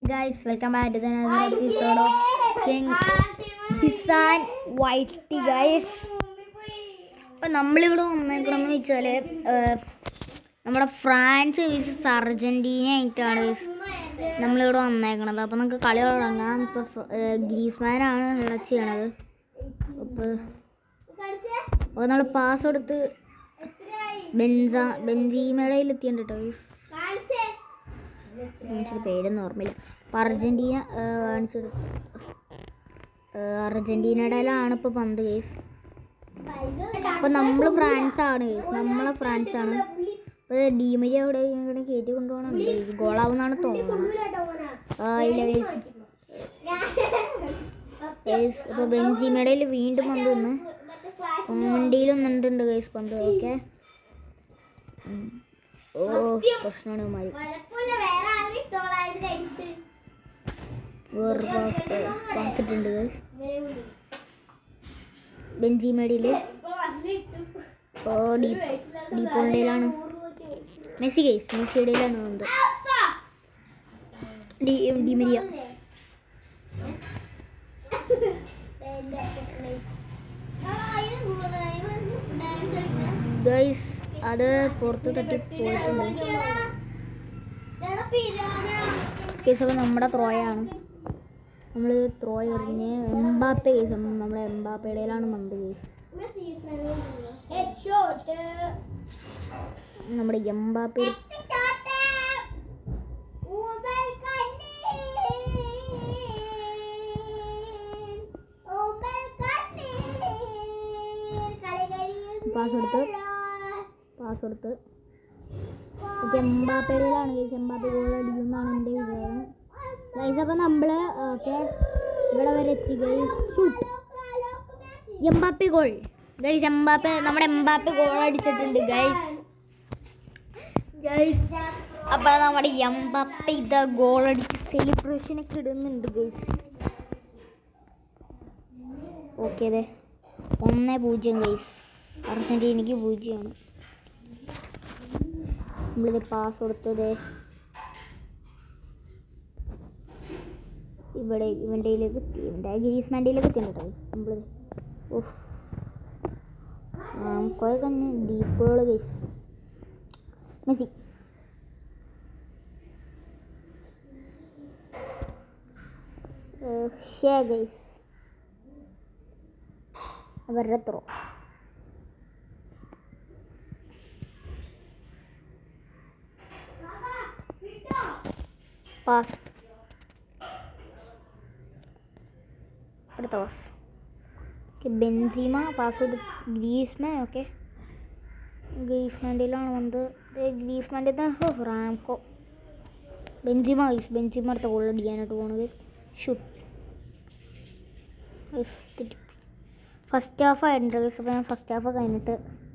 Guys welcome back to episode of king Hisan വൈറ്റി guys അപ്പം നമ്മളിവിടെ വന്നേക്കണമെന്ന് വെച്ചാൽ നമ്മുടെ ഫ്രാൻസ് വിസസ് അർജൻറ്റീന ആയിട്ടാണ് guys നമ്മളിവിടെ വന്നേക്കണത് അപ്പം നമുക്ക് കളി തുടങ്ങാം ഇപ്പോൾ ഗ്രീസ്മാനാണ് ടച്ച് ചെയ്യണത് അപ്പോൾ അപ്പോൾ നമ്മൾ പാസ് കൊടുത്ത് ബെൻസ ബെൻസീമയുടെ കയ്യിൽ എത്തിയുണ്ട് കേട്ടോ guys കാണിച്ചൊരു പേരൊന്നും ഓർമ്മയില്ല അപ്പം അർജൻറ്റീന കാണിച്ചത് അർജൻറ്റീനയുടെയിലാണ് ഇപ്പോൾ പന്ത് കേസ് അപ്പോൾ നമ്മൾ ഫ്രാൻസ് ആണ് കേസ് നമ്മളെ ഫ്രാൻസ് ആണ് അപ്പോൾ ഡീമരി അവിടെ ഇങ്ങനെ കയറ്റി കൊണ്ടുപോകണം ഗോളാവുന്നാണ് തോന്നുന്നത് ആ ഇല്ല കേസ് കേസ് ഇപ്പോൾ ബെൻസിമയുടെ കയ്യിൽ വീണ്ടും പന്ത് വന്ന് വണ്ടിയിൽ ഒന്നുണ്ട് കേസ് പന്ത് ഓക്കെ ഓ പ്രശ്നമാണ് മാറി വേറെ പാസ് ഇട്ടുണ്ട് ബെഞ്ചിമേടിയിൽ ഓ ഡീപ്പ് ഡീപ്പോളിൻ്റെയിലാണ് മെസ്സി കേസ് മെസ്സിയുടെയിലാണ് വന്നത് ഡി ഡിമരിയ ഗൈസ് അത് പുറത്ത് തട്ടി പോയിട്ടുണ്ട് കേസ് അപ്പോൾ നമ്മുടെ ത്രോയാണ് നമ്മൾ ത്രോ എറിഞ്ഞ് എംബാപ്പെ കേസ് നമ്മുടെ എംബാപ്പയുടെയിലാണ് മന്ത് കേസ് നമ്മുടെ എംബാപ്പെ പാസ് കൊടുത്ത് പാസ് കൊടുത്ത് ഓക്കെ എംബാപ്പയുടെയിലാണ് കേസ് എംബാപ്പെ ഗോൾ അടിക്കുമെന്നാണ് എൻ്റെ വിചാരം ഗൈസ് അപ്പോൾ നമ്മൾ ഓക്കെ ഇവിടെ വരെ എത്തി guys shoot Mbappe goal guys Mbappe നമ്മുടെ എംബാപ്പെ ഗോൾ അടിച്ചിട്ടുണ്ട് ഗൈസ് ഗൈസ് അപ്പോൾ നമ്മുടെ എംബാപ്പെ ഇതാ ഗോൾ അടിച്ച് സെലിബ്രേഷൻ ഒക്കെ ഇടുന്നുണ്ട് ഗൈസ് ഓക്കെ അതെ ഒന്ന് പൂജ്യം ഗൈസ് അർജൻറ്റീനയ്ക്ക് പൂജ്യമാണ് നമ്മളിത് പാസ് കൊടുത്തത് ഇവിടെ ഇവൻ്റെയിലേക്ക് എത്തി ഇവൻ്റെ ഗിരീസ്മാൻ്റെയിലേക്ക് എത്തിയിട്ടുണ്ട് നമ്മളിത് ഓഹ് കുറേ തന്നെ ഡീപ്പുകൾ ഗൈസ് മെസ്സി ഷേ ഗൈസ് അവരുടെ ത്രോ പാസ് അടുത്ത pass okay Benzema pass Griezmann okay ഗ്രീസ്മാൻ്റെയിലാണ് വന്നത് ഗ്രീസ്മാൻ്റെ ഹോ റാംകോ ബെൻസിമ ഗൈസ് ബെൻസിമ അടുത്ത ഗോൾ അടിക്കാനായിട്ട് പോണത് ഷൂട്ട് ഫസ്റ്റ് ഹാഫ് ആയിട്ടുണ്ട് ഗൈസ് അപ്പോൾ ഞാൻ ഫസ്റ്റ് ഹാഫ് കഴിഞ്ഞിട്ട്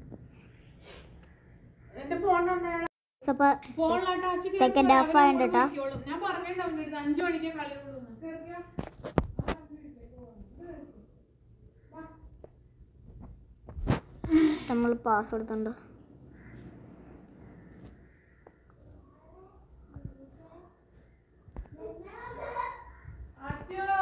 എന്റെ ഫോൺ അപ്പോൾ സെക്കൻഡ് ഹാഫ് ആയിട്ടുണ്ട് കേട്ടോ ഞാൻ പറഞ്ഞിട്ടുണ്ടാവും അഞ്ചു മണിക്ക് കളി ഉള്ളൂന്ന്. കേറിക്കോ. നമ്മൾ പാസ് കൊടുത്തിട്ടുണ്ട് അച്ഛോ.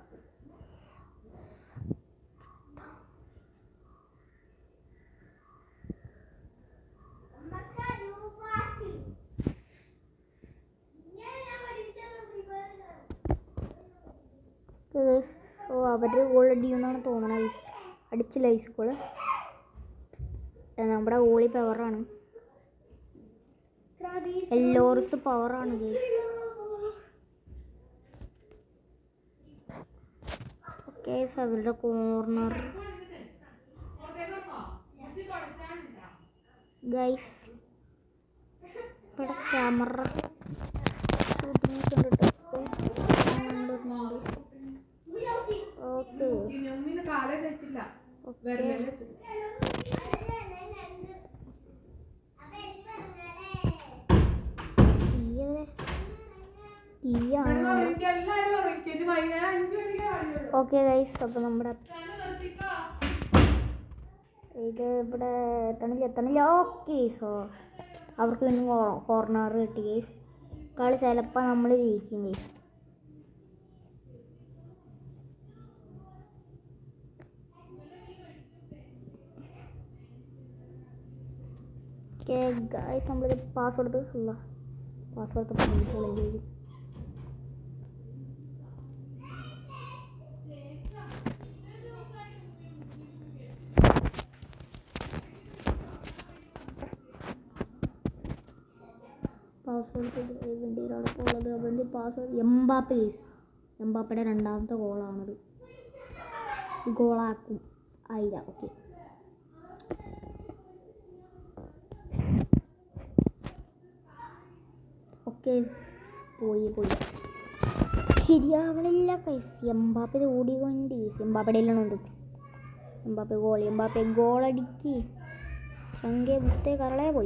ഓ അവർ ഗോൾ അടിക്കുമെന്നാണ് തോന്നണത് അടിച്ചില്ല ഈ സ്കൂള് നമ്മുടെ ഓളി പവറാണ് എല്ലോർസ് പവറാണ് ഓക്കെ അവരുടെ കോർണർ ഗൈസ് ഇവിടെ ക്യാമറ ഓക്കെ ഇനി ഒന്നിന് കാലേ തെറ്റില്ല വിരലില് തെറ്റി. ഞങ്ങൾ ഒരിക്കൽ എല്ലാവരും ഉറക്കി. ഇനി വൈകുന്നേരം അഞ്ചു മണിക്ക് കളി ഉള്ളൂ. ഓക്കെ ഗൈസ് അപ്പോൾ നമ്മുടെ തന്നെ നിർത്തിക്കോ. ഇത് ഇവിടെ എത്തണില്ല എത്തണില്ല ഓക്കെ സോ അവർക്ക് പിന്നെ കോർണർ കിട്ടി ഗൈസ് കളി ചിലപ്പോൾ നമ്മൾ ജയിക്കും ഗൈസ് ഓക്കെ ഗൈസ് നമ്മളിത് പാസ്വേഡ് അല്ല പാസ്വേഡ് പറഞ്ഞിട്ടുള്ളത് പാസ്വേഡ് ഇതിൻ്റെ ഒരാളൊക്കെ ഉള്ളത് അവൻ്റെ പാസ്വേഡ് എംബാപ്പ കേസ് എംബാപ്പയുടെ രണ്ടാമത്തെ ഗോളാണത് ഗോളാക്കും ആയില്ല ഓക്കെ ഓക്കെ പോയി പോയി ശരിയാവണില്ല കൈസ് എംബാപ്പ ഓടിക്കൊണ്ട് എംബാപ്പയുടെ എല്ലാം ഉണ്ട് എംബാപ്പ ഗോൾ എംബാപ്പ ഗോളടിക്ക് സംഖ്യ വിട്ടേ കറളേ പോയി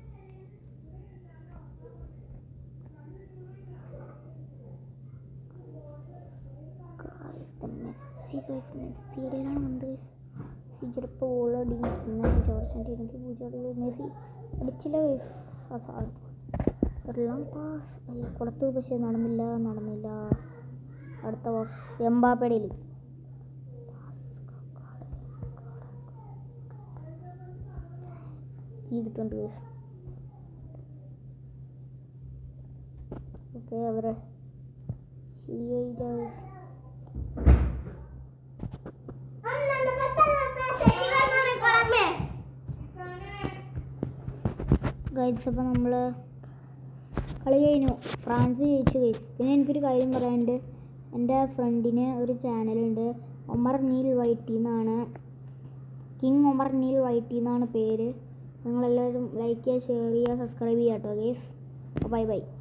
മെസ്സി ഗൈസ് മെസ്സിയിലാണ് വന്നത് മെസ്സി ചിലപ്പോൾ ഓൾറെഡി ജോർജൻ്റെ എനിക്ക് പൂജ്യം മെസ്സി അടിച്ചില്ല ഗൈസ് എല്ലാം പാസ് കൊടുത്തു പക്ഷെ നടന്നില്ല നടന്നില്ല അടുത്ത ബോസ് എംബാപ്പടയിൽ എടുത്തുണ്ട് ഓക്കെ അവരെ ശരിയായില്ല ഗൈഡ്സ് അപ്പോൾ നമ്മൾ കളി കഴിഞ്ഞു ഫ്രാൻസ് ജയിച്ചു ഗൈസ് പിന്നെ എനിക്കൊരു കാര്യം പറയാനുണ്ട് എൻ്റെ ഫ്രണ്ടിന് ഒരു ചാനലുണ്ട് ഒമർ നീൽ വൈറ്റി എന്നാണ് കിങ് ഒമർ നീൽ വൈറ്റി എന്നാണ് പേര് നിങ്ങളെല്ലാവരും ലൈക്ക് ചെയ്യുക ഷെയർ ചെയ്യുക സബ്സ്ക്രൈബ് ചെയ്യുക കേട്ടോ ഗൈസ് ബൈ ബൈ